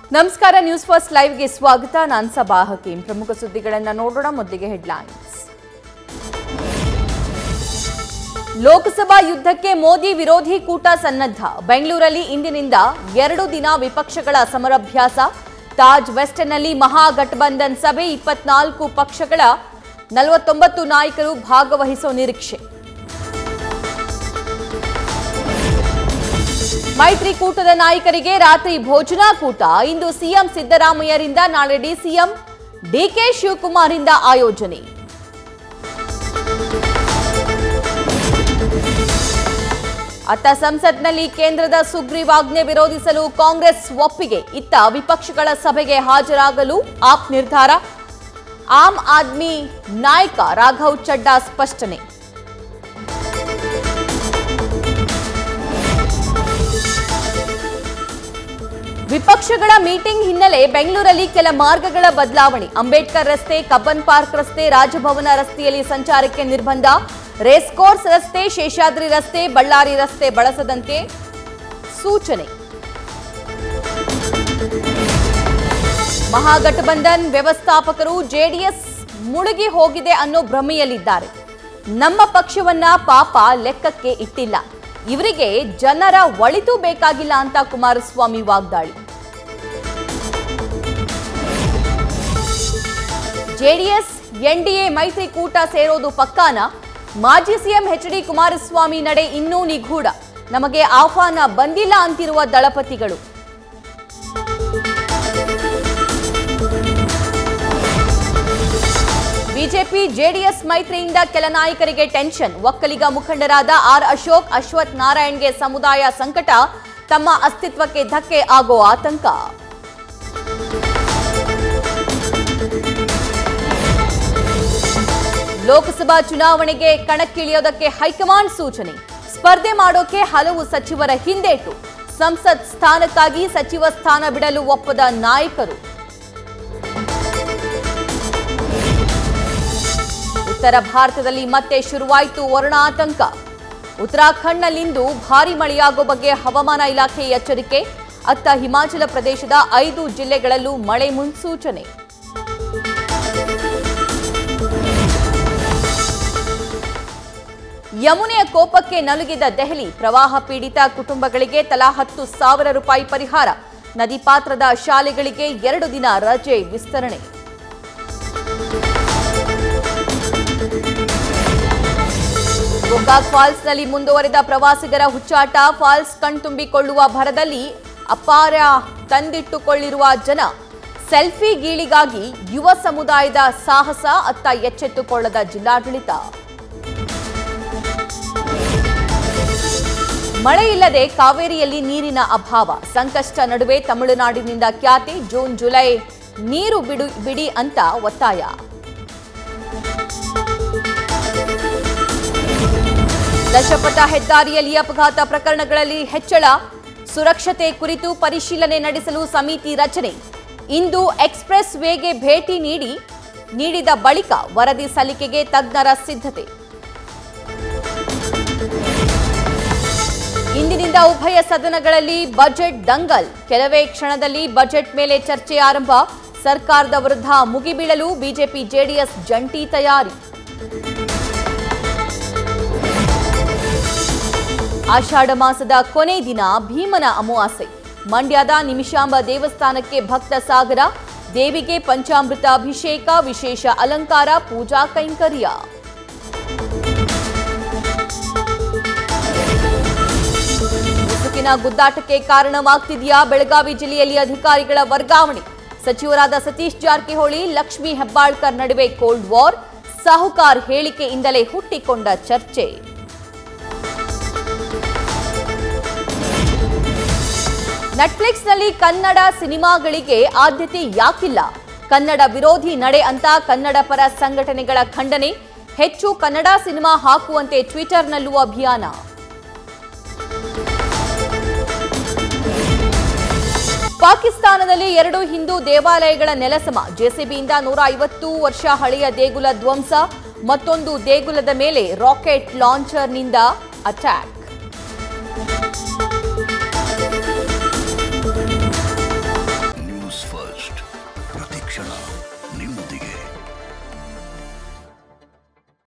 ನಮಸ್ಕಾರ news first ಲೈವ್ಗೆ ಸ್ವಾಗತ ನಾನು ಸಬಾ ಹಕೀಂ ಪ್ರಮುಖ ಸುದ್ದಿಗಳನ್ನು ನೋಡೋಣ ಮೊದಲಿಗೆ ಹೆಡ್ಲೈನ್ಸ್ ಲೋಕಸಭಾ ಯುದ್ಧಕ್ಕೆ ಮೋದಿ ವಿರೋಧಿ ಕೂಟ ಸನ್ನದ್ಧ ಬೆಂಗಳೂರಲ್ಲಿ ಇಂದಿನಿಂದ ಎರಡು ದಿನ ವಿಪಕ್ಷಗಳ ಸಮರಾಭ್ಯಾಸ ತಾಜ್ ವೆಸ್ಟ್ನಲ್ಲಿ ಮಹಾಗಠಬಂಧನ್ ಸಭೆ ಇಪ್ಪತ್ನಾಲ್ಕು ಪಕ್ಷಗಳ ನಲವತ್ತೊಂಬತ್ತು ನಾಯಕರು ಭಾಗವಹಿಸುವ ನಿರೀಕ್ಷೆ ಮೈತ್ರಿಕೂಟದ ನಾಯಕರಿಗೆ ರಾತ್ರಿ ಭೋಜನಾ ಕೂಟ ಇಂದು ಸಿಎಂ ಸಿದ್ದರಾಮಯ್ಯರಿಂದ ನಾಳೆ ಡಿಸಿಎಂ ಡಿಕೆ ಶಿವಕುಮಾರ್ರಿಂದ ಆಯೋಜನೆ ಅತ್ತ ಸಂಸತ್ನಲ್ಲಿ ಕೇಂದ್ರದ ಸುಗ್ರೀವಾಜ್ಞೆ ವಿರೋಧಿಸಲು ಕಾಂಗ್ರೆಸ್ ಒಪ್ಪಿಗೆ ಇತ್ತ ವಿಪಕ್ಷಗಳ ಸಭೆಗೆ ಹಾಜರಾಗಲು ಆಪ್ ನಿರ್ಧಾರ ಆಮ್ ಆದ್ಮಿ ನಾಯಕ ರಾಘವ್ ಚಡ್ಡಾ ಸ್ಪಷ್ಟನೆ ವಿಪಕ್ಷಗಳ ಮೀಟಿಂಗ್ ಹಿನ್ನೆಲೆ ಬೆಂಗಳೂರಲ್ಲಿ ಕೆಲ ಮಾರ್ಗಗಳ ಬದಲಾವಣೆ ಅಂಬೇಡ್ಕರ್ ರಸ್ತೆ ಕಬ್ಬನ್ ಪಾರ್ಕ್ ರಸ್ತೆ ರಾಜಭವನ ರಸ್ತೆಯಲ್ಲಿ ಸಂಚಾರಕ್ಕೆ ನಿರ್ಬಂಧ ರೇಸ್ ಕೋರ್ಸ್ ರಸ್ತೆ ಶೇಷಾದ್ರಿ ರಸ್ತೆ ಬಳ್ಳಾರಿ ರಸ್ತೆ ಬಳಸದಂತೆ ಸೂಚನೆ ಮಹಾಗಠಬಂಧನ್ ವ್ಯವಸ್ಥಾಪಕರು ಜೆಡಿಎಸ್ ಮುಳುಗಿ ಹೋಗಿದೆ ಅನ್ನೋ ಭ್ರಮೆಯಲ್ಲಿದ್ದಾರೆ ನಮ್ಮ ಪಕ್ಷವನ್ನ ಪಾಪ ಲೆಕ್ಕಕ್ಕೆ ಇಟ್ಟಿಲ್ಲ ಇವರಿಗೆ ಜನರ ಒಳಿತು ಬೇಕಾಗಿಲ್ಲ ಅಂತ ಕುಮಾರಸ್ವಾಮಿ ವಾಗ್ದಾಳಿ ಜೆಡಿಎಸ್ ಎನ್ಡಿಎ ಮೈತ್ರಿಕೂಟ ಸೇರೋದು ಪಕ್ಕಾನ ಮಾಜಿ ಸಿಎಂ ಎಚ್ ಡಿ ಕುಮಾರಸ್ವಾಮಿ ನಡೆ ಇನ್ನೂ ನಿಗೂಢ ನಮಗೆ ಆಹ್ವಾನ ಬಂದಿಲ್ಲ ಅಂತಿರುವ ದಳಪತಿಗಳು ಬಿಜೆಪಿ ಜೆಡಿಎಸ್ ಮೈತ್ರಿಯಿಂದ ಕೆಲ ನಾಯಕರಿಗೆ ಟೆನ್ಷನ್ ಒಕ್ಕಲಿಗ ಮುಖಂಡರಾದ ಆರ್ ಅಶೋಕ್ ಅಶ್ವಥ್ ನಾರಾಯಣ್ಗೆ ಸಮುದಾಯ ಸಂಕಟ ತಮ್ಮ ಅಸ್ತಿತ್ವಕ್ಕೆ ಧಕ್ಕೆ ಆಗೋ ಆತಂಕ ಲೋಕಸಭಾ ಚುನಾವಣೆಗೆ ಕಣಕ್ಕಿಳಿಯೋದಕ್ಕೆ ಹೈಕಮಾಂಡ್ ಸೂಚನೆ ಸ್ಪರ್ಧೆ ಮಾಡೋಕೆ ಹಲವು ಸಚಿವರ ಹಿಂದೇಟು ಸಂಸತ್ ಸ್ಥಾನಕ್ಕಾಗಿ ಸಚಿವ ಸ್ಥಾನ ಬಿಡಲು ಒಪ್ಪದ ನಾಯಕರು ಉತ್ತರ ಭಾರತದಲ್ಲಿ ಮತ್ತೆ ಶುರುವಾಯಿತು ವರುಣಾತಂಕ ಉತ್ತರಾಖಂಡ್ನಲ್ಲಿಂದು ಭಾರಿ ಮಳೆಯಾಗುವ ಬಗ್ಗೆ ಹವಾಮಾನ ಇಲಾಖೆ ಎಚ್ಚರಿಕೆ ಅತ್ತ ಹಿಮಾಚಲ ಪ್ರದೇಶದ ಐದು ಜಿಲ್ಲೆಗಳಲ್ಲೂ ಮಳೆ ಮುನ್ಸೂಚನೆ ಯಮುನೆಯ ಕೋಪಕ್ಕೆ ನಲುಗಿದ ದೆಹಲಿ ಪ್ರವಾಹ ಪೀಡಿತ ಕುಟುಂಬಗಳಿಗೆ ತಲಾ ಹತ್ತು ಸಾವಿರ ರೂಪಾಯಿ ಪರಿಹಾರ ನದಿ ಪಾತ್ರದ ಶಾಲೆಗಳಿಗೆ ಎರಡು ದಿನ ರಜೆ ವಿಸ್ತರಣೆ ಗೋಕಾಕ್ ಫಾಲ್ಸ್ನಲ್ಲಿ ಮುಂದುವರೆದ ಪ್ರವಾಸಿಗರ ಹುಚ್ಚಾಟ ಫಾಲ್ಸ್ ಕಣ್ತುಂಬಿಕೊಳ್ಳುವ ಭರದಲ್ಲಿ ಅಪಾರ ತಂದಿಟ್ಟುಕೊಳ್ಳಿರುವ ಜನ ಸೆಲ್ಫಿ ಗೀಳಿಗಾಗಿ ಯುವ ಸಮುದಾಯದ ಸಾಹಸ ಅತ್ತ ಎಚ್ಚೆತ್ತುಕೊಳ್ಳದ ಜಿಲ್ಲಾಡಳಿತ ಮಳೆ ಇಲ್ಲದೆ ಕಾವೇರಿಯಲ್ಲಿ ನೀರಿನ ಅಭಾವ ಸಂಕಷ್ಟ ನಡುವೆ ತಮಿಳುನಾಡಿನಿಂದ ಖ್ಯಾತಿ ಜೂನ್ ಜುಲೈ ನೀರು ಬಿಡು ಬಿಡಿ ಅಂತ ಒತ್ತಾಯ ದಶಪಥ ಹೆದ್ದಾರಿಯಲ್ಲಿ ಅಪಘಾತ ಪ್ರಕರಣಗಳಲ್ಲಿ ಹೆಚ್ಚಳ ಸುರಕ್ಷತೆ ಕುರಿತು ಪರಿಶೀಲನೆ ನಡೆಸಲು ಸಮಿತಿ ರಚನೆ ಇಂದು ಎಕ್ಸ್ಪ್ರೆಸ್ ವೇಗೆ ಭೇಟಿ ನೀಡಿ ನೀಡಿದ ಬಳಿಕ ವರದಿ ಸಲ್ಲಿಕೆಗೆ ತಜ್ಞರ ಸಿದ್ಧತೆ ಇಂದಿನಿಂದ ಉಭಯ ಸದನಗಳಲ್ಲಿ ಬಜೆಟ್ ದಂಗಲ್ ಕೆಲವೇ ಕ್ಷಣದಲ್ಲಿ ಬಜೆಟ್ ಮೇಲೆ ಚರ್ಚೆ ಆರಂಭ ಸರ್ಕಾರದ ವಿರುದ್ಧ ಮುಗಿಬೀಳಲು ಬಿಜೆಪಿ ಜೆಡಿಎಸ್ ಜಂಟಿ ತಯಾರಿ ಆಷಾಢ ಮಾಸದ ಕೊನೆ ದಿನ ಭೀಮನ ಅಮಾವಾಸ್ಯೆ ಮಂಡ್ಯದ ನಿಮಿಷಾಂಬ ದೇವಸ್ಥಾನಕ್ಕೆ ಭಕ್ತ ಸಾಗರ ದೇವಿಗೆ ಪಂಚಾಮೃತ ಅಭಿಷೇಕ ವಿಶೇಷ ಅಲಂಕಾರ ಪೂಜಾ ಕೈಂಕರ್ಯ ಮುಸುಕಿನ ಗುದ್ದಾಟಕ್ಕೆ ಕಾರಣವಾಗ್ತಿದೆಯಾ ಬೆಳಗಾವಿ ಜಿಲ್ಲೆಯಲ್ಲಿ ಅಧಿಕಾರಿಗಳ ವರ್ಗಾವಣೆ ಸಚಿವರಾದ ಸತೀಶ್ ಜಾರಕಿಹೊಳಿ ಲಕ್ಷ್ಮೀ ಹೆಬ್ಬಾಳ್ಕರ್ ನಡುವೆ ಕೋಲ್ಡ್ ವಾರ್ ಸಾಹುಕಾರ್ ಹೇಳಿಕೆಯಿಂದಲೇ ಹುಟ್ಟಿಕೊಂಡ ಚರ್ಚೆ ನೆಟ್ಫ್ಲಿಕ್ಸ್ನಲ್ಲಿ ಕನ್ನಡ ಸಿನಿಮಾಗಳಿಗೆ ಆದ್ಯತೆ ಯಾಕಿಲ್ಲ ಕನ್ನಡ ವಿರೋಧಿ ನಡೆ ಅಂತ ಕನ್ನಡ ಪರ ಸಂಘಟನೆಗಳ ಖಂಡನೆ ಹೆಚ್ಚು ಕನ್ನಡ ಸಿನಿಮಾ ಹಾಕುವಂತೆ ಟ್ವಿಟರ್ನಲ್ಲೂ ಅಭಿಯಾನ ಪಾಕಿಸ್ತಾನದಲ್ಲಿ ಎರಡು ಹಿಂದೂ ದೇವಾಲಯಗಳ ನೆಲಸಮ ಜೆಸಿಬಿಯಿಂದ ನೂರ ಐವತ್ತು ವರ್ಷ ಹಳೆಯ ದೇಗುಲ ಧ್ವಂಸ ಮತ್ತೊಂದು ದೇಗುಲದ ಮೇಲೆ ರಾಕೆಟ್ ಲಾಂಚರ್ನಿಂದ ಅಟ್ಯಾಕ್ ನ್ಯೂಸ್ ಕ್ಷಣ ನಿಮ್ಮೊಂದಿಗೆ